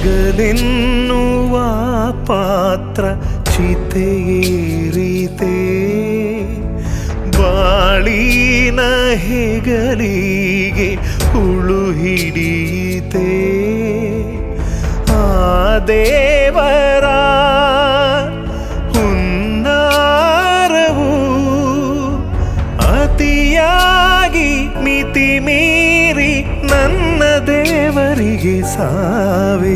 ಹಗಲೆನ್ನುವ ಪಾತ್ರ ಚಿತೆಯೇರಿತೆ ಬಾಳಿನ ಹೆಗಲಿಗೆ ಹುಳು ಹಿಡಿಯಿತೆ ಆ ದೇವರ ಹುನ್ನಾರವು ಅತಿಯಾಗಿ ಮಿತಿ ಮೀರಿ ನನ್ನ ದೇವರಿಗೆ ಸಾವೇ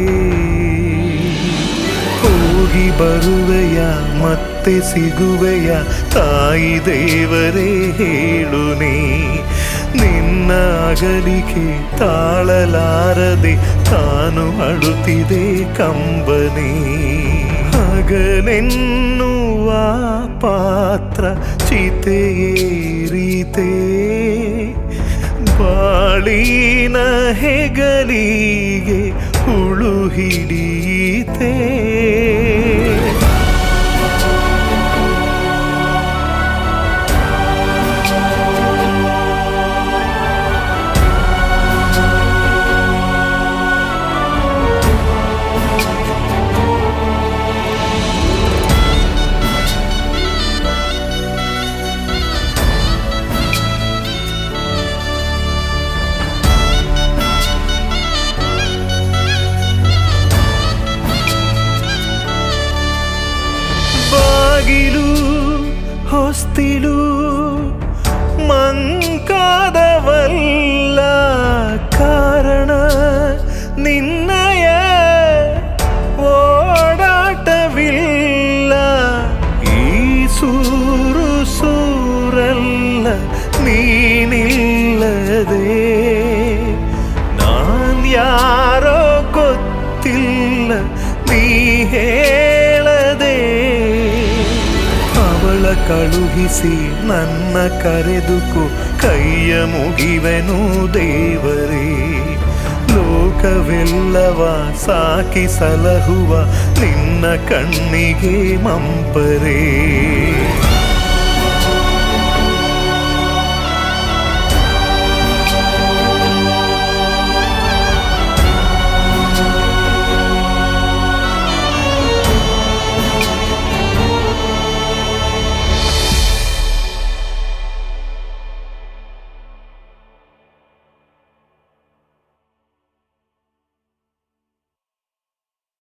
ಹೋಗಿ ಬರುವೆಯ ಮತ್ತೆ ಸಿಗುವೆಯ ತಾಯಿ ದೇವರೇ ಹೇಳು ನೀ ನಿನ್ನ ಅಗಲಿಕೆ ತಾಳಲಾರದೆ ತಾನು ಅಳುತ್ತಿದೆ ಕಂಬನಿ ಹಗಲೆನ್ನುವ ಪಾತ್ರ ಚಿತೆಯೇರಿತೆ ಬಾಳಿನ ಹೆಗಲಿಗೆ ಹುಳು ಹಿಡಿಯಿತೆ ಬಾಗಿಲು ಹೊಸ್ತಿಲು ಮಂಕಾದವಲ್ಲ ಕಾರಣ ನಿನ್ನಯ ಓಡಾಟವಿಲ್ಲ ಈ ಸೂರು ಸೂರಲ್ಲ ನೀನಿಲ್ಲದೆ ನಾನ್ ಯಾರೋ ಗೊತ್ತಿಲ್ಲ ನೀ ಹೇಳದೆ ಅವಳ ಕಳುಹಿಸಿ ನನ್ನ ಕರೆದುಕು ಕೈಯ ಮುಗಿವೆನು ದೇವರೇ ಲೋಕವೆಲ್ಲವ ಸಾಕಿ ಸಲಹುವ ನಿನ್ನ ಕಣ್ಣಿಗೆ ಮಂಪರೇ